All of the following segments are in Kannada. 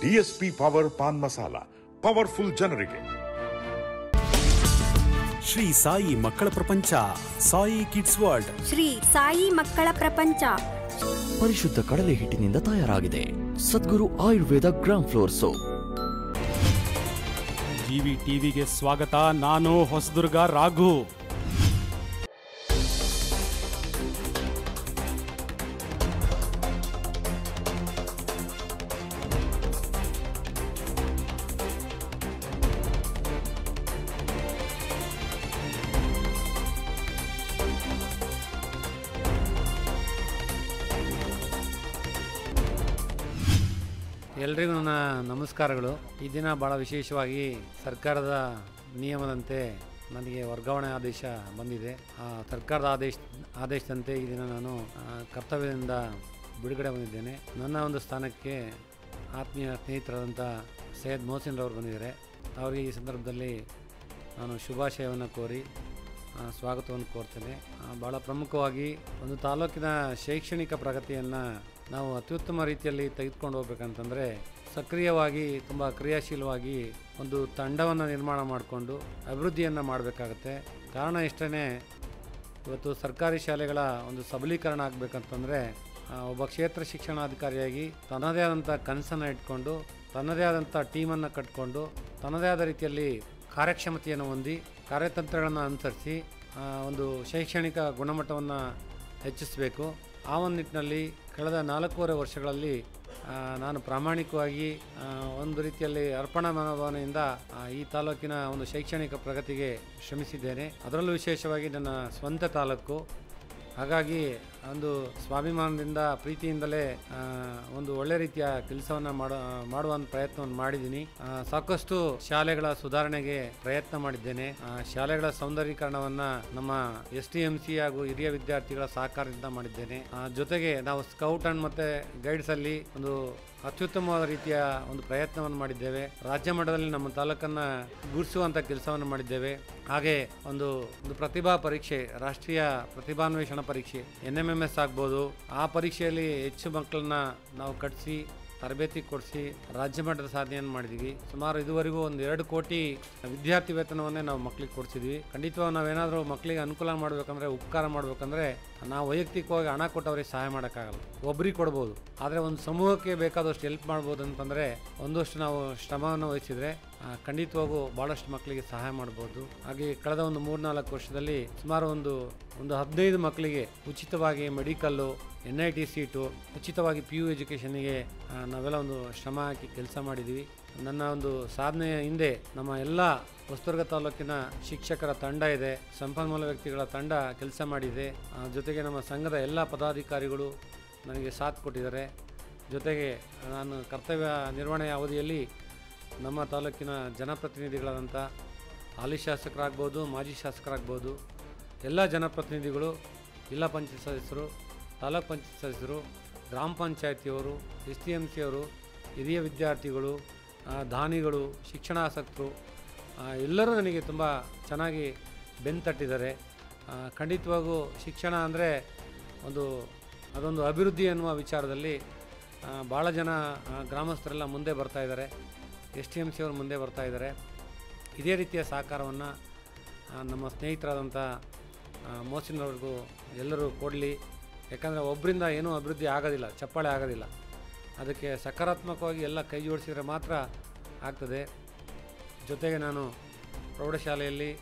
DSP power paan masala powerful ಜನರಿಗೆ ಶ್ರೀ ಸಾಯಿ ಮಕ್ಕಳ ಪ್ರಪಂಚ ಸಾಯಿ ಕಿಡ್ಸ್ ವರ್ಲ್ಡ್ ಶ್ರೀ ಸಾಯಿ ಮಕ್ಕಳ ಪ್ರಪಂಚ ಪರಿಶುದ್ಧ ಕಡಲೆ ಹಿಟ್ಟಿನಿಂದ ತಯಾರಾಗಿದೆ Sadguru Ayurveda gram flour soap TV ಟಿವಿಗೆ ಸ್ವಾಗತ ನಾನು ಹೊಸದುರ್ಗ ರಾಘು ಎಲ್ರಿಗೂ ನನ್ನ ನಮಸ್ಕಾರಗಳು ಈ ದಿನ ಭಾಳ ವಿಶೇಷವಾಗಿ ಸರ್ಕಾರದ ನಿಯಮದಂತೆ ನನಗೆ ವರ್ಗಾವಣೆ ಆದೇಶ ಬಂದಿದೆ ಆ ಸರ್ಕಾರದ ಆದೇಶ ಆದೇಶದಂತೆ ಈ ದಿನ ನಾನು ಆ, ಕರ್ತವ್ಯದಿಂದ ಬಿಡುಗಡೆ ಬಂದಿದ್ದೇನೆ ನನ್ನ ಒಂದು ಸ್ಥಾನಕ್ಕೆ ಆತ್ಮೀಯ ಸ್ನೇಹಿತರಾದಂಥ ಸೈಯದ್ ಮೊಹಸಿನ್ ರವರು ಬಂದಿದ್ದಾರೆ ಅವರಿಗೆ ಈ ಸಂದರ್ಭದಲ್ಲಿ ನಾನು ಶುಭಾಶಯವನ್ನು ಕೋರಿ ಆ, ಸ್ವಾಗತವನ್ನು ಕೋರ್ತೇನೆ ಆ, ಭಾಳ ಪ್ರಮುಖವಾಗಿ ಒಂದು ತಾಲೂಕಿನ ಶೈಕ್ಷಣಿಕ ಪ್ರಗತಿಯನ್ನು ನಾವು ಅತ್ಯುತ್ತಮ ರೀತಿಯಲ್ಲಿ ತೆಗೆದುಕೊಂಡು ಹೋಗ್ಬೇಕಂತಂದರೆ ಸಕ್ರಿಯವಾಗಿ ತುಂಬ ಕ್ರಿಯಾಶೀಲವಾಗಿ ಒಂದು ತಂಡವನ್ನು ನಿರ್ಮಾಣ ಮಾಡಿಕೊಂಡು ಅಭಿವೃದ್ಧಿಯನ್ನು ಮಾಡಬೇಕಾಗತ್ತೆ ಕಾರಣ ಇಷ್ಟೇ ಇವತ್ತು ಸರ್ಕಾರಿ ಶಾಲೆಗಳ ಒಂದು ಸಬಲೀಕರಣ ಆಗಬೇಕಂತಂದರೆ ಒಬ್ಬ ಕ್ಷೇತ್ರ ಶಿಕ್ಷಣಾಧಿಕಾರಿಯಾಗಿ ತನ್ನದೇ ಆದಂಥ ಕನಸನ್ನು ಇಟ್ಕೊಂಡು ತನ್ನದೇ ಆದಂಥ ಟೀಮನ್ನು ಕಟ್ಕೊಂಡು ತನ್ನದೇ ಆದ ರೀತಿಯಲ್ಲಿ ಕಾರ್ಯಕ್ಷಮತೆಯನ್ನು ಹೊಂದಿ ಕಾರ್ಯತಂತ್ರಗಳನ್ನು ಅನುಸರಿಸಿ ಆ, ಒಂದು ಶೈಕ್ಷಣಿಕ ಗುಣಮಟ್ಟವನ್ನು ಹೆಚ್ಚಿಸಬೇಕು ಆ ಒಂದು ನಿಟ್ಟಿನಲ್ಲಿ ಕಳೆದ ನಾಲ್ಕೂವರೆ ವರ್ಷಗಳಲ್ಲಿ ಆ, ನಾನು ಪ್ರಾಮಾಣಿಕವಾಗಿ ಆ, ಒಂದು ರೀತಿಯಲ್ಲಿ ಅರ್ಪಣಾ ಮನೋಭಾವನೆಯಿಂದ ಆ, ಈ ತಾಲೂಕಿನ ಒಂದು ಶೈಕ್ಷಣಿಕ ಪ್ರಗತಿಗೆ ಶ್ರಮಿಸಿದ್ದೇನೆ ಅದರಲ್ಲೂ ವಿಶೇಷವಾಗಿ ನನ್ನ ಸ್ವಂತ ತಾಲೂಕು ಹಾಗಾಗಿ ಒಂದು ಸ್ವಾಭಿಮಾನದಿಂದ ಪ್ರೀತಿಯಿಂದಲೇ ಆ, ಒಂದು ಒಳ್ಳೆ ರೀತಿಯ ಕೆಲಸವನ್ನು ಮಾಡೋ ಮಾಡುವಂಥ ಪ್ರಯತ್ನವನ್ನು ಮಾಡಿದ್ದೀನಿ ಆ, ಸಾಕಷ್ಟು ಶಾಲೆಗಳ ಸುಧಾರಣೆಗೆ ಪ್ರಯತ್ನ ಮಾಡಿದ್ದೇನೆ ಆ, ಶಾಲೆಗಳ ಸೌಂದರ್ಯೀಕರಣವನ್ನ ನಮ್ಮ ಎಸ್ ಟಿ ಎಂ ಸಿ ಹಾಗೂ ಹಿರಿಯ ವಿದ್ಯಾರ್ಥಿಗಳ ಸಹಕಾರದಿಂದ ಮಾಡಿದ್ದೇನೆ ಆ, ಜೊತೆಗೆ ನಾವು ಸ್ಕೌಟ್ ಅಂಡ್ ಮತ್ತೆ ಗೈಡ್ಸ್ ಅಲ್ಲಿ ಒಂದು ಅತ್ಯುತ್ತಮವಾದ ರೀತಿಯ ಒಂದು ಪ್ರಯತ್ನವನ್ನು ಮಾಡಿದ್ದೇವೆ ರಾಜ್ಯ ಮಟ್ಟದಲ್ಲಿ ನಮ್ಮ ತಾಲೂಕನ್ನ ಗುರುತಿಸುವಂತ ಕೆಲಸವನ್ನು ಮಾಡಿದ್ದೇವೆ ಹಾಗೆ ಒಂದು ಒಂದು ಪ್ರತಿಭಾ ಪರೀಕ್ಷೆ ರಾಷ್ಟ್ರೀಯ ಪ್ರತಿಭಾನ್ವೇಷಣ ಪರೀಕ್ಷೆ ಎನ್ ಎಂ ಎಂ ಎಸ್ ಆಗ್ಬೋದು ಆ ಪರೀಕ್ಷೆಯಲ್ಲಿ ಹೆಚ್ಚು ಮಕ್ಕಳನ್ನ ನಾವು ಕಟ್ಟಿಸಿ ತರಬೇತಿ ಕೊಡಿಸಿ ರಾಜ್ಯ ಮಟ್ಟದ ಸಾಧನೆಯನ್ನು ಮಾಡಿದ್ವಿ ಸುಮಾರು ಇದುವರೆಗೂ ಒಂದು ಎರಡು ಕೋಟಿ ವಿದ್ಯಾರ್ಥಿ ವೇತನವನ್ನೇ ನಾವು ಮಕ್ಕಳಿಗೆ ಕೊಡಿಸಿದ್ವಿ ಖಂಡಿತವಾಗಿ ನಾವೇನಾದರೂ ಮಕ್ಕಳಿಗೆ ಅನುಕೂಲ ಮಾಡಬೇಕಂದ್ರೆ ಉಪಕಾರ ಮಾಡಬೇಕಂದ್ರೆ ನಾವು ವೈಯಕ್ತಿಕವಾಗಿ ಹಣ ಕೊಟ್ಟು ಅವ್ರಿಗೆ ಸಹಾಯ ಮಾಡೋಕ್ಕಾಗಲ್ಲ ಒಬ್ರಿಗೆ ಕೊಡ್ಬೋದು ಆದರೆ ಒಂದು ಸಮೂಹಕ್ಕೆ ಬೇಕಾದಷ್ಟು ಹೆಲ್ಪ್ ಮಾಡ್ಬೋದು ಅಂತಂದರೆ ಒಂದಷ್ಟು ನಾವು ಶ್ರಮವನ್ನು ವಹಿಸಿದರೆ ಆ, ಖಂಡಿತವಾಗೂ ಭಾಳಷ್ಟು ಮಕ್ಕಳಿಗೆ ಸಹಾಯ ಮಾಡ್ಬೋದು ಹಾಗೆ ಕಳೆದ ಒಂದು ಮೂರ್ನಾಲ್ಕು ವರ್ಷದಲ್ಲಿ ಸುಮಾರು ಒಂದು ಒಂದು ಹದಿನೈದು ಮಕ್ಕಳಿಗೆ ಉಚಿತವಾಗಿ medical N I T seat ಉಚಿತವಾಗಿ ಪಿ ಯು ಎಜುಕೇಷನ್ಗೆ ನಾವೆಲ್ಲ ಒಂದು ಶ್ರಮ ಹಾಕಿ ಕೆಲಸ ಮಾಡಿದ್ದೀವಿ ನನ್ನ ಒಂದು ಸಾಧನೆಯ ಹಿಂದೆ ನಮ್ಮ ಎಲ್ಲ ಹೊಸದುರ್ಗ ತಾಲೂಕಿನ ಶಿಕ್ಷಕರ ತಂಡ ಇದೆ ಸಂಪನ್ಮೂಲ ವ್ಯಕ್ತಿಗಳ ತಂಡ ಕೆಲಸ ಮಾಡಿದೆ ಆ, ಜೊತೆಗೆ ನಮ್ಮ ಸಂಘದ ಎಲ್ಲ ಪದಾಧಿಕಾರಿಗಳು ನನಗೆ ಸಾಥ್ ಕೊಟ್ಟಿದ್ದಾರೆ ಜೊತೆಗೆ ನಾನು ಕರ್ತವ್ಯ ನಿರ್ವಹಣೆಯ ಅವಧಿಯಲ್ಲಿ ನಮ್ಮ ತಾಲೂಕಿನ ಜನಪ್ರತಿನಿಧಿಗಳಾದಂಥ ಹಾಲಿ ಶಾಸಕರಾಗ್ಬೋದು ಮಾಜಿ ಶಾಸಕರಾಗ್ಬೋದು ಎಲ್ಲ ಜನಪ್ರತಿನಿಧಿಗಳು ಜಿಲ್ಲಾ ಪಂಚಾಯತ್ ಸದಸ್ಯರು ತಾಲೂಕ್ ಪಂಚಾಯತ್ ಸದಸ್ಯರು ಗ್ರಾಮ ಪಂಚಾಯತಿಯವರು ಎಸ್ ಟಿ ಎಮ್ ಸಿಯವರು ಹಿರಿಯ ವಿದ್ಯಾರ್ಥಿಗಳು ಆ, ದಾನಿಗಳು ಶಿಕ್ಷಣಾಸಕ್ತರು ಆ, ಎಲ್ಲರೂ ನನಗೆ ತುಂಬ ಚೆನ್ನಾಗಿ ಬೆನ್ನು ತಟ್ಟಿದ್ದಾರೆ ಆ, ಖಂಡಿತವಾಗೂ ಶಿಕ್ಷಣ ಅಂದರೆ ಒಂದು ಅದೊಂದು ಅಭಿವೃದ್ಧಿ ಅನ್ನುವ ವಿಚಾರದಲ್ಲಿ ಆ, ಭಾಳ ಜನ ಆ, ಗ್ರಾಮಸ್ಥರೆಲ್ಲ ಮುಂದೆ ಬರ್ತಾ ಇದ್ದಾರೆ ಎಸ್ ಟಿ ಎಮ್ ಸಿ ಅವರು ಮುಂದೆ ಬರ್ತಾ ಇದ್ದಾರೆ ಇದೇ ರೀತಿಯ ಸಹಕಾರವನ್ನು ನಮ್ಮ ಸ್ನೇಹಿತರಾದಂಥ ಮೋಸಿನವ್ರಿಗೂ ಎಲ್ಲರೂ ಕೊಡಲಿ ಯಾಕಂದರೆ ಒಬ್ಬರಿಂದ ಏನೂ ಅಭಿವೃದ್ಧಿ ಆಗೋದಿಲ್ಲ ಚಪ್ಪಾಳೆ ಆಗೋದಿಲ್ಲ ಅದಕ್ಕೆ ಸಕಾರಾತ್ಮಕವಾಗಿ ಎಲ್ಲ ಕೈ ಜೋಡಿಸಿದರೆ ಮಾತ್ರ ಆಗ್ತದೆ ಜೊತೆಗೆ ನಾನು ಪ್ರೌಢಶಾಲೆಯಲ್ಲಿ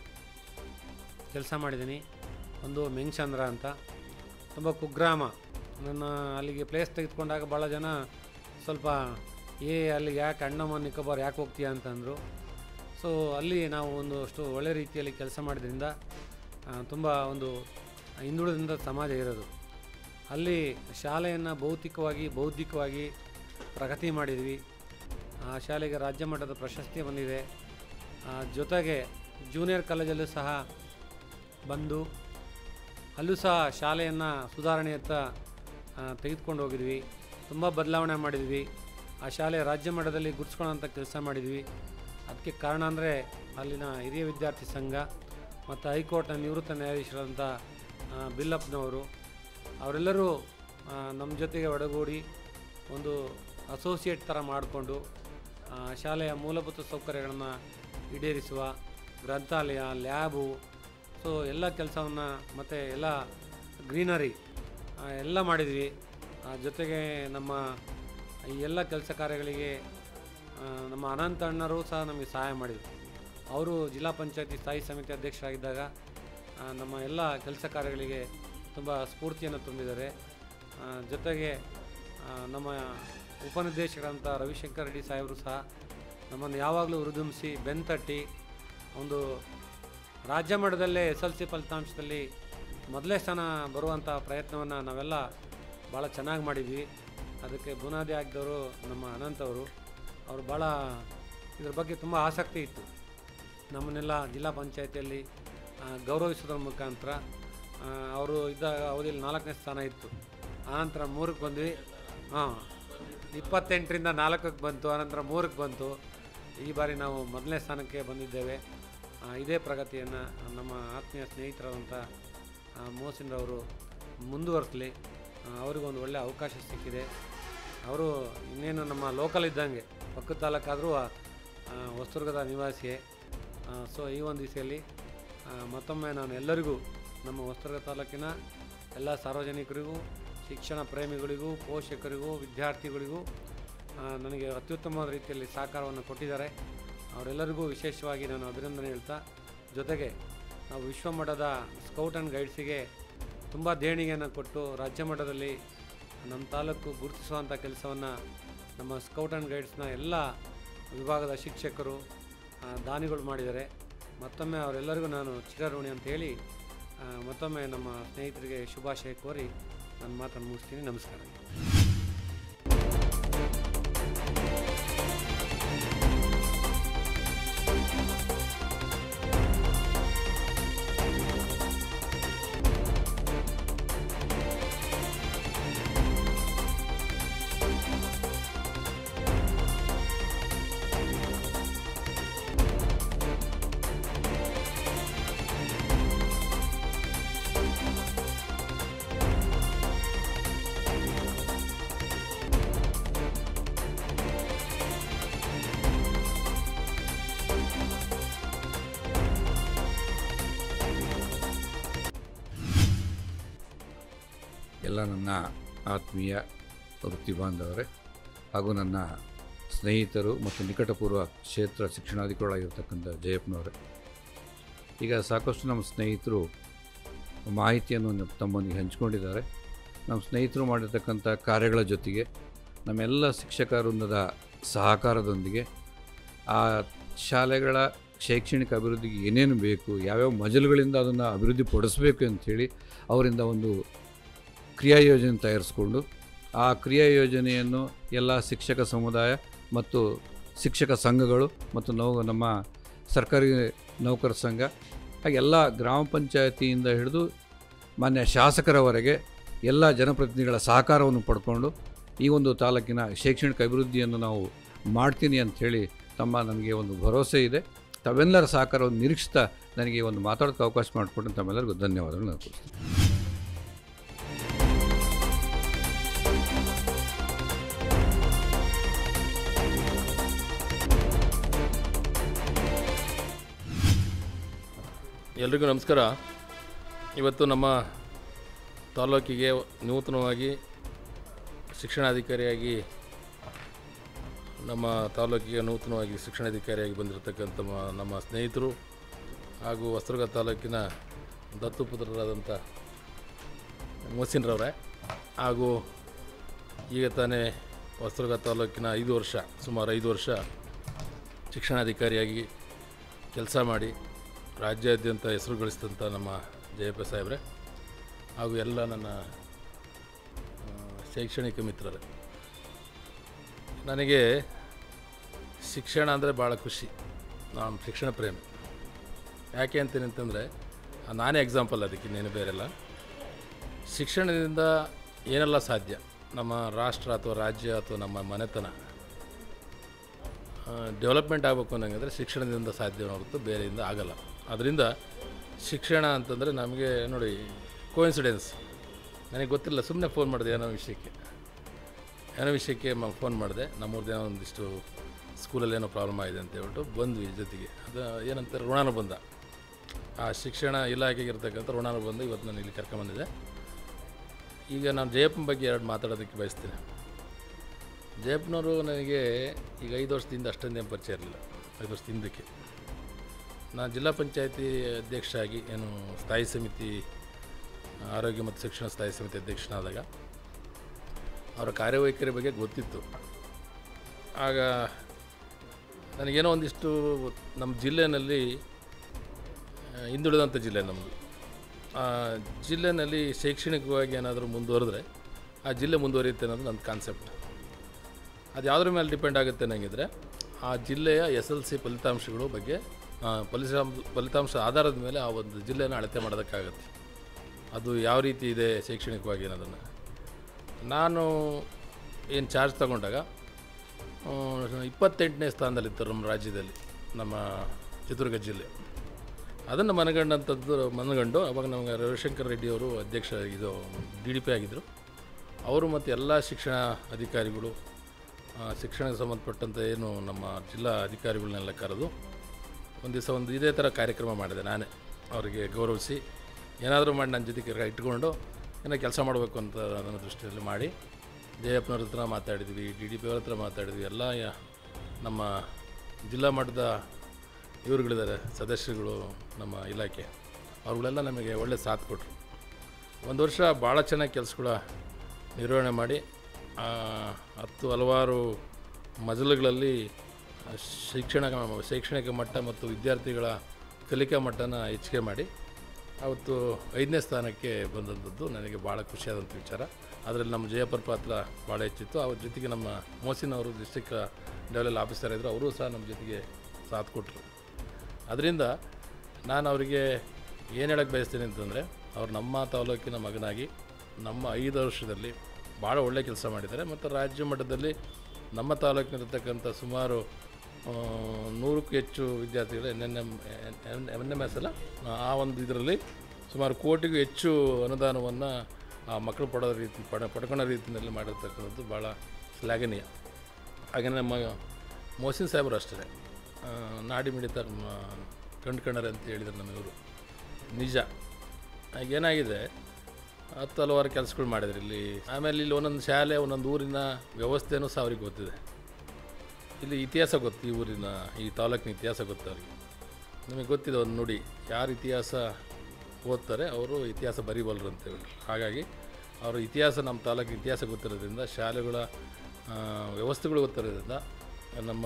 ಕೆಲಸ ಮಾಡಿದ್ದೀನಿ ಒಂದು ಮೆಂಗ್ಚಂದ್ರ ಅಂತ ತುಂಬ ಕುಗ್ರಾಮ ನನ್ನ ಅಲ್ಲಿಗೆ ಪ್ಲೇಸ್ ತೆಗೆದುಕೊಂಡಾಗ ಭಾಳ ಜನ ಸ್ವಲ್ಪ ಏ ಅಲ್ಲಿ ಯಾಕೆ ಅಣ್ಣಮ್ಮ ನಿಕೋಬಾರ್ ಯಾಕೆ ಹೋಗ್ತೀಯ ಅಂತಂದರು ಸೊ ಅಲ್ಲಿ ನಾವು ಒಂದು ಅಷ್ಟು ಒಳ್ಳೆ ರೀತಿಯಲ್ಲಿ ಕೆಲಸ ಮಾಡಿದ್ರಿಂದ ತುಂಬ ಒಂದು ಹಿಂದುಳಿದ ಸಮಾಜ ಇರೋದು ಅಲ್ಲಿ ಶಾಲೆಯನ್ನು ಭೌತಿಕವಾಗಿ ಬೌದ್ಧಿಕವಾಗಿ ಪ್ರಗತಿ ಮಾಡಿದ್ವಿ ಆ ಶಾಲೆಗೆ ರಾಜ್ಯ ಮಟ್ಟದ ಪ್ರಶಸ್ತಿ ಬಂದಿದೆ ಆ, ಜೊತೆಗೆ ಜೂನಿಯರ್ ಕಾಲೇಜಲ್ಲೂ ಸಹ ಬಂದು ಅಲ್ಲೂ ಸಹ ಶಾಲೆಯನ್ನು ಸುಧಾರಣೆಯತ್ತ ಆ, ತೆಗೆದುಕೊಂಡು ಹೋಗಿದ್ವಿ ತುಂಬ ಬದಲಾವಣೆ ಮಾಡಿದ್ವಿ ಆ ಶಾಲೆ ರಾಜ್ಯ ಮಟ್ಟದಲ್ಲಿ ಗುರ್ಸ್ಕೊಳ್ಳೋಂಥ ಕೆಲಸ ಮಾಡಿದ್ವಿ ಅದಕ್ಕೆ ಕಾರಣ ಅಂದರೆ ಅಲ್ಲಿನ ಹಿರಿಯ ವಿದ್ಯಾರ್ಥಿ ಸಂಘ ಮತ್ತು ಹೈಕೋರ್ಟ್ನ ನಿವೃತ್ತ ನ್ಯಾಯಾಧೀಶರಾದಂಥ ಆ, ಬಿಲ್ಲಪ್ಪನವರು ಅವರೆಲ್ಲರೂ ನಮ್ಮ ಜೊತೆಗೆ ಒಡಗೂಡಿ ಒಂದು ಅಸೋಸಿಯೇಟ್ ಥರ ಮಾಡಿಕೊಂಡು ಆ, ಶಾಲೆಯ ಮೂಲಭೂತ ಸೌಕರ್ಯಗಳನ್ನು ಈಡೇರಿಸುವ ಗ್ರಂಥಾಲಯ ಲ್ಯಾಬು ಸೊ ಎಲ್ಲ ಕೆಲಸವನ್ನು ಮತ್ತು ಎಲ್ಲ ಗ್ರೀನರಿ ಆ, ಎಲ್ಲ ಮಾಡಿದ್ವಿ ಆ, ಜೊತೆಗೆ ನಮ್ಮ ಈ ಎಲ್ಲ ಕೆಲಸ ಕಾರ್ಯಗಳಿಗೆ ಆ, ನಮ್ಮ ಅನಂತ ಅಣ್ಣರು ಸಹ ನಮಗೆ ಸಹಾಯ ಮಾಡಿದರು ಅವರು ಜಿಲ್ಲಾ ಪಂಚಾಯತಿ ಸ್ಥಾಯಿ ಸಮಿತಿ ಅಧ್ಯಕ್ಷರಾಗಿದ್ದಾಗ ಆ, ನಮ್ಮ ಎಲ್ಲ ಕೆಲಸ ಕಾರ್ಯಗಳಿಗೆ ತುಂಬ ಸ್ಫೂರ್ತಿಯನ್ನು ತುಂಬಿದ್ದಾರೆ ಆ, ಜೊತೆಗೆ ಆ, ನಮ್ಮ ಉಪನಿರ್ದೇಶಕರಂಥ ರವಿಶಂಕರ್ ರೆಡ್ಡಿ ಸಾಹೇಬರು ಸಹ ನಮ್ಮನ್ನು ಯಾವಾಗಲೂ ಹುರಿದುಂಬಿಸಿ ಬೆನ್ತಟ್ಟಿ ಒಂದು ರಾಜ್ಯ ಮಟ್ಟದಲ್ಲೇ ಎಸ್ ಎಲ್ ಸಿ ಫಲಿತಾಂಶದಲ್ಲಿ ಮೊದಲೇ ಸ್ಥಾನ ಬರುವಂಥ ಪ್ರಯತ್ನವನ್ನು ನಾವೆಲ್ಲ ಭಾಳ ಚೆನ್ನಾಗಿ ಮಾಡಿದ್ವಿ ಅದಕ್ಕೆ ಬುನಾದಿ ಆಗಿದ್ದವರು ನಮ್ಮ ಅನಂತ್ ಅವರು ಅವರು ಭಾಳ ಇದ್ರ ಬಗ್ಗೆ ತುಂಬ ಆಸಕ್ತಿ ಇತ್ತು ನಮ್ಮನ್ನೆಲ್ಲ ಜಿಲ್ಲಾ ಪಂಚಾಯತಿಯಲ್ಲಿ ಆ, ಗೌರವಿಸೋದ್ರ ಮುಖಾಂತರ ಆ, ಅವರು ಇದ್ದಾಗ ಅವಧಿಯಲ್ಲಿ ನಾಲ್ಕನೇ ಸ್ಥಾನ ಇತ್ತು ಆನಂತರ ಮೂರಕ್ಕೆ ಬಂದ್ವಿ ಹಾಂ ಇಪ್ಪತ್ತೆಂಟರಿಂದ ನಾಲ್ಕಕ್ಕೆ ಬಂತು ಆನಂತರ ಮೂರಕ್ಕೆ ಬಂತು ಈ ಬಾರಿ ನಾವು ಮೊದಲನೇ ಸ್ಥಾನಕ್ಕೆ ಬಂದಿದ್ದೇವೆ ಆ, ಇದೇ ಪ್ರಗತಿಯನ್ನು ನಮ್ಮ ಆತ್ಮೀಯ ಸ್ನೇಹಿತರಾದಂಥ ಆ, ಮೋಹಸಿನ್ರವರು ಮುಂದುವರಿಸಲಿ ಅವರಿಗೊಂದು ಒಳ್ಳೆಯ ಅವಕಾಶ ಸಿಕ್ಕಿದೆ ಅವರು ಇನ್ನೇನು ನಮ್ಮ ಲೋಕಲ್ ಇದ್ದಂಗೆ ಪಕ್ಕದ ತಾಲೂಕಾದರೂ ಹೊಸದುರ್ಗದ ನಿವಾಸಿಯೇ ಸೊ ಈ ಒಂದು ದಿಸೆಯಲ್ಲಿ ಆ, ಮತ್ತೊಮ್ಮೆ ನಾನು ಎಲ್ಲರಿಗೂ ನಮ್ಮ ಹೊಸದುರ್ಗ ತಾಲೂಕಿನ ಎಲ್ಲ ಸಾರ್ವಜನಿಕರಿಗೂ ಶಿಕ್ಷಣ ಪ್ರೇಮಿಗಳಿಗೂ ಪೋಷಕರಿಗೂ ವಿದ್ಯಾರ್ಥಿಗಳಿಗೂ ಆ, ನನಗೆ ಅತ್ಯುತ್ತಮವಾದ ರೀತಿಯಲ್ಲಿ ಸಹಕಾರವನ್ನು ಕೊಟ್ಟಿದ್ದಾರೆ ಅವರೆಲ್ಲರಿಗೂ ವಿಶೇಷವಾಗಿ ನಾನು ಅಭಿನಂದನೆ ಹೇಳ್ತಾ ಜೊತೆಗೆ ನಾವು ವಿಶ್ವ ಮಟ್ಟದ ಸ್ಕೌಟ್ ಆ್ಯಂಡ್ ಗೈಡ್ಸಿಗೆ ತುಂಬ ದೇಣಿಗೆಯನ್ನು ಕೊಟ್ಟು ರಾಜ್ಯ ಮಟ್ಟದಲ್ಲಿ ನಮ್ಮ ತಾಲೂಕು ಗುರುತಿಸುವಂಥ ಕೆಲಸವನ್ನು ನಮ್ಮ ಸ್ಕೌಟ್ ಆ್ಯಂಡ್ ಗೈಡ್ಸ್ನ ಎಲ್ಲ ವಿಭಾಗದ ಶಿಕ್ಷಕರು ಆ, ದಾನಿಗಳು ಮಾಡಿದ್ದಾರೆ ಮತ್ತೊಮ್ಮೆ ಅವರೆಲ್ಲರಿಗೂ ನಾನು ಚಿರಋಣಿ ಅಂತ ಹೇಳಿ ಆ, ಮತ್ತೊಮ್ಮೆ ನಮ್ಮ ಸ್ನೇಹಿತರಿಗೆ ಶುಭಾಶಯ ಕೋರಿ ನನ್ನ ಮಾತನ್ನು ಮುಗಿಸ್ತೀನಿ ನಮಸ್ಕಾರ ಎಲ್ಲ ನನ್ನ ಆತ್ಮೀಯ ವೃತ್ತಿ ಬಾಂಧವರೇ ಹಾಗೂ ನನ್ನ ಸ್ನೇಹಿತರು ಮತ್ತು ನಿಕಟಪೂರ್ವ ಕ್ಷೇತ್ರ ಶಿಕ್ಷಣಾಧಿಕಾರಿಗಳಾಗಿರ್ತಕ್ಕಂಥ ಜಯಪ್ಪನವರೇ ಈಗ ಸಾಕಷ್ಟು ನಮ್ಮ ಸ್ನೇಹಿತರು ಮಾಹಿತಿಯನ್ನು ನ- ತಮ್ಮೊಂದಿಗೆ ಹಂಚಿಕೊಂಡಿದ್ದಾರೆ ನಮ್ಮ ಸ್ನೇಹಿತರು ಮಾಡಿರ್ತಕ್ಕಂಥ ಕಾರ್ಯಗಳ ಜೊತೆಗೆ ನಮ್ಮೆಲ್ಲ ಶಿಕ್ಷಕ ವೃಂದದ ಸಹಕಾರದೊಂದಿಗೆ ಆ ಶಾಲೆಗಳ ಶೈಕ್ಷಣಿಕ ಅಭಿವೃದ್ಧಿಗೆ ಏನೇನು ಬೇಕು ಯಾವ್ಯಾವ ಮಜಲುಗಳಿಂದ ಅದನ್ನು ಅಭಿವೃದ್ಧಿ ಪಡಿಸಬೇಕು ಅಂಥೇಳಿ ಅವರಿಂದ ಒಂದು ಕ್ರಿಯಾ ಯೋಜನೆ ತಯಾರಿಸ್ಕೊಂಡು ಆ ಕ್ರಿಯಾ ಯೋಜನೆಯನ್ನು ಎಲ್ಲ ಶಿಕ್ಷಕ ಸಮುದಾಯ ಮತ್ತು ಶಿಕ್ಷಕ ಸಂಘಗಳು ಮತ್ತು ನೌ ನಮ್ಮ ಸರ್ಕಾರಿ ನೌಕರ ಸಂಘ ಹಾಗೆ ಎಲ್ಲ ಗ್ರಾಮ ಪಂಚಾಯತಿಯಿಂದ ಹಿಡಿದು ಮಾನ್ಯ ಶಾಸಕರವರೆಗೆ ಎಲ್ಲ ಜನಪ್ರತಿನಿಧಿಗಳ ಸಹಕಾರವನ್ನು ಪಡ್ಕೊಂಡು ಈ ಒಂದು ತಾಲೂಕಿನ ಶೈಕ್ಷಣಿಕ ಅಭಿವೃದ್ಧಿಯನ್ನು ನಾವು ಮಾಡ್ತೀನಿ ಅಂಥೇಳಿ ತಮ್ಮ ನನಗೆ ಒಂದು ಭರವಸೆ ಇದೆ ತಾವೆಲ್ಲರ ಸಹಕಾರವನ್ನು ನಿರೀಕ್ಷಿಸ್ತಾ ನನಗೆ ಈ ಒಂದು ಮಾತಾಡೋಕ್ಕೆ ಅವಕಾಶ ಮಾಡಿಕೊಟ್ಟು ತಮ್ಮೆಲ್ಲರಿಗೂ ಧನ್ಯವಾದಗಳು ನಾನು ಎಲ್ರಿಗೂ ನಮಸ್ಕಾರ ಇವತ್ತು ನಮ್ಮ ತಾಲ್ಲೂಕಿಗೆ ನೂತನವಾಗಿ ಶಿಕ್ಷಣಾಧಿಕಾರಿಯಾಗಿ ನಮ್ಮ ತಾಲ್ಲೂಕಿಗೆ ನೂತನವಾಗಿ ಶಿಕ್ಷಣಾಧಿಕಾರಿಯಾಗಿ ಬಂದಿರತಕ್ಕಂಥ ಮ- ನಮ್ಮ ಸ್ನೇಹಿತರು ಹಾಗೂ ಹೊಸದುರ್ಗ ತಾಲೂಕಿನ ದತ್ತುಪುತ್ರರಾದಂಥ ಮೋಸಿನ್ರವರೇ ಹಾಗೂ ಈಗ ತಾನೇ ಹೊಸದುರ್ಗ ತಾಲೂಕಿನ ಐದು ವರ್ಷ ಸುಮಾರು ಐದು ವರ್ಷ ಶಿಕ್ಷಣಾಧಿಕಾರಿಯಾಗಿ ಕೆಲಸ ಮಾಡಿ ರಾಜ್ಯಾದ್ಯಂತ ಹೆಸರು ಗಳಿಸಿದಂಥ ನಮ್ಮ ಜಯಪ್ಪ ಸಾಹೇಬ್ರೆ ಹಾಗೂ ಎಲ್ಲ ನನ್ನ ಆ, ಶೈಕ್ಷಣಿಕ ಮಿತ್ರರೇ ನನಗೆ ಶಿಕ್ಷಣ ಅಂದರೆ ಭಾಳ ಖುಷಿ ನಾನು ಶಿಕ್ಷಣ ಪ್ರೇಮಿ ಯಾಕೆ ಅಂತೀನಿ ಅಂತಂದರೆ ನಾನೇ ಎಕ್ಸಾಂಪಲ್ ಅದಕ್ಕೆ ಇನ್ನೇನು ಬೇರೆಲ್ಲ ಶಿಕ್ಷಣದಿಂದ ಏನೆಲ್ಲ ಸಾಧ್ಯ ನಮ್ಮ ರಾಷ್ಟ್ರ ಅಥವಾ ರಾಜ್ಯ ಅಥವಾ ನಮ್ಮ ಮನೆತನ ಡೆವಲಪ್ಮೆಂಟ್ ಆಗಬೇಕು ಅನ್ನಂಗಿದ್ರೆ ಶಿಕ್ಷಣದಿಂದ ಸಾಧ್ಯ ಹೊರತು ಬೇರೆಯಿಂದ ಆಗಲ್ಲ ಅದರಿಂದ ಶಿಕ್ಷಣ ಅಂತಂದರೆ ನಮಗೆ ನೋಡಿ ಕೋಇನ್ಸಿಡೆನ್ಸ್ ನನಗೆ ಗೊತ್ತಿಲ್ಲ ಸುಮ್ಮನೆ ಫೋನ್ ಮಾಡಿದೆ ಏನೋ ವಿಷಯಕ್ಕೆ ಏನೋ ವಿಷಯಕ್ಕೆ ಮ ಫೋನ್ ಮಾಡಿದೆ ನಮ್ಮೂರ್ದು ಏನೋ ಒಂದಿಷ್ಟು ಸ್ಕೂಲಲ್ಲಿ ಏನೋ ಪ್ರಾಬ್ಲಮ್ ಆಗಿದೆ ಅಂತ ಹೇಳ್ಬಿಟ್ಟು ಬಂದ್ವಿ ಜೊತೆಗೆ ಅದು ಏನಂತಾರೆ ಋಣಾನುಬಂಧ ಆ ಶಿಕ್ಷಣ ಇಲಾಖೆಗೆ ಇರ್ತಕ್ಕಂಥ ಋಣಾನುಬಂಧ ಇವತ್ತು ನಾನು ಇಲ್ಲಿ ಕರ್ಕೊಂಬಂದಿದೆ ಈಗ ನಾನು ಜಯಪ್ಪನ ಬಗ್ಗೆ ಎರಡು ಮಾತಾಡೋದಕ್ಕೆ ಬಯಸ್ತೀನಿ ಜಯಪ್ಪನವರು ನನಗೆ ಈಗ ಐದು ವರ್ಷದಿಂದ ಅಷ್ಟೊಂದೇನು ಪರಿಚಯ ಇರಲಿಲ್ಲ ಐದು ವರ್ಷದ ಹಿಂದಕ್ಕೆ ನಾನು ಜಿಲ್ಲಾ ಪಂಚಾಯತಿ ಅಧ್ಯಕ್ಷ ಆಗಿ ಏನು ಸ್ಥಾಯಿ ಸಮಿತಿ ಆರೋಗ್ಯ ಮತ್ತು ಶಿಕ್ಷಣ ಸ್ಥಾಯಿ ಸಮಿತಿ ಅಧ್ಯಕ್ಷನಾದಾಗ ಅವರ ಕಾರ್ಯವೈಖರಿ ಬಗ್ಗೆ ಗೊತ್ತಿತ್ತು ಆಗ ನನಗೇನೋ ಒಂದಿಷ್ಟು ನಮ್ಮ ಜಿಲ್ಲೆಯಲ್ಲಿ ಆ, ಹಿಂದುಳಿದಂಥ ಜಿಲ್ಲೆ ನಮ್ಮದು ಆ ಜಿಲ್ಲೆಯಲ್ಲಿ ಶೈಕ್ಷಣಿಕವಾಗಿ ಏನಾದರೂ ಮುಂದುವರೆದ್ರೆ ಆ ಜಿಲ್ಲೆ ಮುಂದುವರಿಯುತ್ತೆ ಅನ್ನೋದು ನನ್ನ ಕಾನ್ಸೆಪ್ಟ್ ಅದು ಯಾವುದ್ರ ಮೇಲೆ ಡಿಪೆಂಡ್ ಆಗುತ್ತೆ ಅನ್ನಂಗಿದ್ರೆ ಆ ಜಿಲ್ಲೆಯ ಎಸ್ ಎಲ್ ಸಿ ಫಲಿತಾಂಶಗಳು ಬಗ್ಗೆ ಆ, ಫಲಿತಾಂಶ ಫಲಿತಾಂಶ ಆಧಾರದ ಮೇಲೆ ಆ ಒಂದು ಜಿಲ್ಲೆನ ಅಳತೆ ಮಾಡೋದಕ್ಕಾಗತ್ತೆ ಅದು ಯಾವ ರೀತಿ ಇದೆ ಶೈಕ್ಷಣಿಕವಾಗಿ ಅನ್ನೋದನ್ನು ನಾನು ಏನು ಚಾರ್ಜ್ ತಗೊಂಡಾಗ ಆ, ಇಪ್ಪತ್ತೆಂಟನೇ ಸ್ಥಾನದಲ್ಲಿತ್ತು ನಮ್ಮ ರಾಜ್ಯದಲ್ಲಿ ನಮ್ಮ ಚಿತ್ರದುರ್ಗ ಜಿಲ್ಲೆ ಅದನ್ನು ಮನಗಂಡಂಥದ್ದು ಮನಗಂಡು ಅವಾಗ ನಮಗೆ ರವಿಶಂಕರ್ ರೆಡ್ಡಿ ಅವರು ಅಧ್ಯಕ್ಷ ಇದು ಡಿ ಡಿ ಪಿ ಆಗಿದ್ದರು ಅವರು ಮತ್ತು ಎಲ್ಲ ಶಿಕ್ಷಣ ಅಧಿಕಾರಿಗಳು ಆ, ಶಿಕ್ಷಣಕ್ಕೆ ಸಂಬಂಧಪಟ್ಟಂತೆ ಏನು ನಮ್ಮ ಜಿಲ್ಲಾ ಅಧಿಕಾರಿಗಳನ್ನೆಲ್ಲ ಕರೆದು ಒಂದು ದಿವಸ ಒಂದು ಇದೇ ಥರ ಕಾರ್ಯಕ್ರಮ ಮಾಡಿದೆ ನಾನೇ ಅವರಿಗೆ ಗೌರವಿಸಿ ಏನಾದರೂ ಮಾಡಿ ನನ್ನ ಜೊತೆಗೆ ಇಟ್ಕೊಂಡು ಏನೋ ಕೆಲಸ ಮಾಡಬೇಕು ಅಂತ ನನ್ನ ದೃಷ್ಟಿಯಲ್ಲಿ ಮಾಡಿ ಜಯಪ್ಪನವ್ರ ಹತ್ರ ಮಾತಾಡಿದ್ವಿ ಡಿ ಡಿ ಪಿ ಅವ್ರ ಹತ್ರ ಮಾತಾಡಿದ್ವಿ ಎಲ್ಲ ಯ- ನಮ್ಮ ಜಿಲ್ಲಾ ಮಟ್ಟದ ಇವರುಗಳಿದ್ದಾರೆ ಸದಸ್ಯರುಗಳು ನಮ್ಮ ಇಲಾಖೆ ಅವ್ರುಗಳೆಲ್ಲ ನಮಗೆ ಒಳ್ಳೆ ಸಾಥ್ ಕೊಟ್ಟರು ಒಂದು ವರ್ಷ ಭಾಳ ಚೆನ್ನಾಗಿ ಕೆಲಸಗಳ ನಿರ್ವಹಣೆ ಮಾಡಿ ಆ, ಹತ್ತು ಹಲವಾರು ಮಜಲುಗಳಲ್ಲಿ ಶಿಕ್ಷಣ ಶೈಕ್ಷಣಿಕ ಮಟ್ಟ ಮತ್ತು ವಿದ್ಯಾರ್ಥಿಗಳ ಕಲಿಕಾ ಮಟ್ಟನ ಹೆಚ್ಚಿಗೆ ಮಾಡಿ ಅವತ್ತು ಐದನೇ ಸ್ಥಾನಕ್ಕೆ ಬಂದಂಥದ್ದು ನನಗೆ ಭಾಳ ಖುಷಿಯಾದಂಥ ವಿಚಾರ ಅದರಲ್ಲಿ ನಮ್ಮ ಜಯಪರ್ ಪಾತ್ರ ಭಾಳ ಹೆಚ್ಚಿತ್ತು ಅವ್ರ ಜೊತೆಗೆ ನಮ್ಮ ಮೋಸಿನ್ ಅವರು ಡಿಸ್ಟಿಕ್ ಲೆವೆಲ್ ಆಫೀಸರ್ ಇದ್ದರು ಅವರು ಸಹ ನಮ್ಮ ಜೊತೆಗೆ ಸಾಥ್ ಕೊಟ್ಟರು ಅದರಿಂದ ನಾನು ಅವರಿಗೆ ಏನು ಹೇಳಕ್ಕೆ ಬಯಸ್ತೀನಿ ಅಂತಂದರೆ ಅವ್ರು ನಮ್ಮ ತಾಲೂಕಿನ ಮಗನಾಗಿ ನಮ್ಮ ಐದು ವರ್ಷದಲ್ಲಿ ಭಾಳ ಒಳ್ಳೆಯ ಕೆಲಸ ಮಾಡಿದ್ದಾರೆ ಮತ್ತು ರಾಜ್ಯ ಮಟ್ಟದಲ್ಲಿ ನಮ್ಮ ತಾಲೂಕಿನಲ್ಲಿರ್ತಕ್ಕಂಥ ಸುಮಾರು ಆ, ನೂರಕ್ಕೂ ಹೆಚ್ಚು ವಿದ್ಯಾರ್ಥಿಗಳು N N M N M S ಅಲ್ಲ ಆ ಒಂದು ಇದರಲ್ಲಿ ಸುಮಾರು ಕೋಟಿಗೂ ಹೆಚ್ಚು ಅನುದಾನವನ್ನು ಆ ಮಕ್ಕಳು ಪಡೋ ರೀತಿ ಪಡ ಪಡ್ಕೊಳ್ಳೋ ರೀತಿಯಲ್ಲಿ ಮಾಡಿರ್ತಕ್ಕಂಥದ್ದು ಭಾಳ ಶ್ಲಾಘನೀಯ ಹಾಗೆ ನಮ್ಮ ಮೋಸಿನ್ ಸಾಹೇಬರು ಅಷ್ಟೇ ಆ, ನಾಡಿ ಮಿಡಿತ ಕಂಡ್ಕೊಂಡರೆ ಅಂತ ಹೇಳಿದ್ರು ನಮಗಿವರು ನಿಜ ಈಗ ಏನಾಗಿದೆ ಹತ್ತು ಹಲವಾರು ಕೆಲಸಗಳು ಮಾಡಿದ್ರು ಇಲ್ಲಿ ಆಮೇಲೆ ಇಲ್ಲಿ ಒಂದೊಂದು ಶಾಲೆ ಒಂದೊಂದು ಊರಿನ ವ್ಯವಸ್ಥೆನೂ ಸಹ ಅವ್ರಿಗೆ ಗೊತ್ತಿದೆ ಇಲ್ಲಿ ಇತಿಹಾಸ ಗೊತ್ತು ಈ ಊರಿನ ಈ ತಾಲೂಕಿನ ಇತಿಹಾಸ ಗೊತ್ತು ಅವ್ರಿಗೆ ನಮಗೆ ಗೊತ್ತಿದೆ ಒಂದು ನುಡಿ ಯಾರು ಇತಿಹಾಸ ಓದ್ತಾರೆ ಅವರು ಇತಿಹಾಸ ಬರೀಬಲ್ಲರು ಅಂತೇಳಿ ಹಾಗಾಗಿ ಅವರ ಇತಿಹಾಸ ನಮ್ಮ ತಾಲೂಕಿನ ಇತಿಹಾಸ ಗೊತ್ತಿರೋದ್ರಿಂದ ಶಾಲೆಗಳ ಆ, ವ್ಯವಸ್ಥೆಗಳು ಗೊತ್ತಿರೋದ್ರಿಂದ ನಮ್ಮ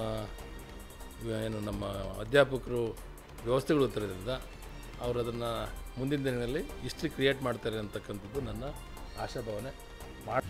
ಏನು ನಮ್ಮ ಅಧ್ಯಾಪಕರು ವ್ಯವಸ್ಥೆಗಳು ಗೊತ್ತಿರೋದ್ರಿಂದ ಅವರು ಅದನ್ನು ಮುಂದಿನ ದಿನಗಳಲ್ಲಿ ಹಿಸ್ಟ್ರಿ ಕ್ರಿಯೇಟ್ ಮಾಡ್ತಾರೆ ಅಂತಕ್ಕಂಥದ್ದು ನನ್ನ ಆಶಾಭಾವನೆ ಮಾಡಿ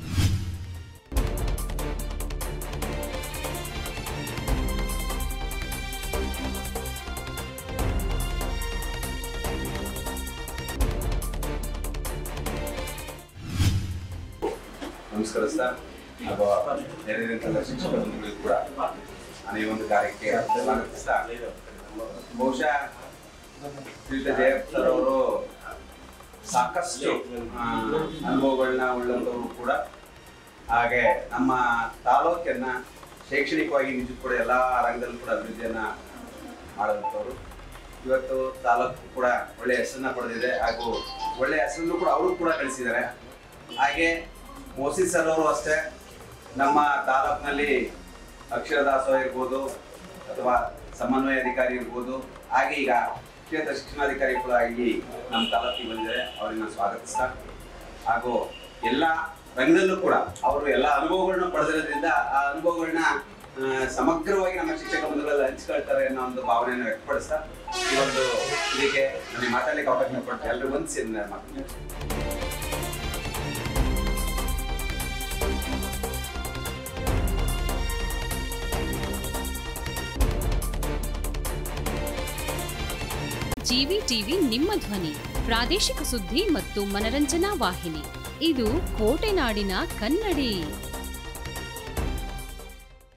ನಮಸ್ಕಾರ ಸರ್ ಹಾಗೂ ನೆರೆದಿರುವಂತಹ ಶಿಕ್ಷಕ ಬಂಧುಗಳಿಗೂ ಕೂಡ ನಾನು ಈ ಒಂದು ಕಾರ್ಯಕ್ಕೆ ಸ್ವಾಗತಿಸ್ತಾ ಬಹುಶಃ ಶ್ರೀಯುತ ಜಯಪ್ಪ ಸರ್ ಅವರು ಸಾಕಷ್ಟು ಆ, ಅನುಭವಗಳನ್ನ ಉಳ್ಳಂತವರು ಕೂಡ ಹಾಗೆ ನಮ್ಮ ತಾಲೂಕನ್ನ ಶೈಕ್ಷಣಿಕವಾಗಿ ನಿಜಕ್ಕೂ ಕೂಡ ಎಲ್ಲ ರಂಗದಲ್ಲೂ ಕೂಡ ಅಭಿವೃದ್ಧಿಯನ್ನ ಮಾಡಿದಂಥವ್ರು ಇವತ್ತು ತಾಲೂಕು ಕೂಡ ಒಳ್ಳೆಯ ಹೆಸರನ್ನ ಪಡೆದಿದೆ ಹಾಗೂ ಒಳ್ಳೆಯ ಹೆಸರನ್ನು ಕೂಡ ಅವರು ಕೂಡ ಕಳಿಸಿದ್ದಾರೆ ಹಾಗೆ ಮೋಸಿ ಸರ್ ಅವರು ಅಷ್ಟೇ ನಮ್ಮ ತಾಲೂಕಿನಲ್ಲಿ ಅಕ್ಷರ ದಾಸೋಹ ಇರ್ಬೋದು ಅಥವಾ ಸಮನ್ವಯ ಅಧಿಕಾರಿ ಇರ್ಬೋದು ಹಾಗೆ ಈಗ ಕ್ಷೇತ್ರ ಶಿಕ್ಷಣಾಧಿಕಾರಿ ಕೂಡ ಆಗಿ ನಮ್ಮ ತಾಲೂಕಿಗೆ ಬಂದಿದ್ದಾರೆ ಅವರನ್ನ ಸ್ವಾಗತಿಸ್ತಾ ಹಾಗೂ ಎಲ್ಲ ರಂಗದಲ್ಲೂ ಕೂಡ ಅವರು ಎಲ್ಲ ಅನುಭವಗಳನ್ನ ಪಡೆದಿರೋದ್ರಿಂದ ಆ ಅನುಭವಗಳನ್ನ ಆ, ಸಮಗ್ರವಾಗಿ ನಮ್ಮ ಶಿಕ್ಷಕ ಬಂಧುಗಳೆಲ್ಲ ಹಂಚ್ಕೊಳ್ತಾರೆ ಅನ್ನೋ ಒಂದು ಭಾವನೆಯನ್ನು ವ್ಯಕ್ತಪಡಿಸ್ತಾ ಈ ಒಂದು ಇದಕ್ಕೆ ನನಗೆ ಮಾತಾಡ್ಲಿಕ್ಕೆ ಅವಕಾಶ ಕೊಟ್ಟು ಎಲ್ಲರೂ ಒಂದಿಸಿ ಮಾತಾಡ್ತೀನಿ ಜಿವಿ ಟಿವಿ ನಿಮ್ಮ ಧ್ವನಿ ಪ್ರಾದೇಶಿಕ ಸುದ್ದಿ ಮತ್ತು ಮನರಂಜನಾ ವಾಹಿನಿ ಇದು ಕೋಟೆನಾಡಿನ ಕನ್ನಡಿ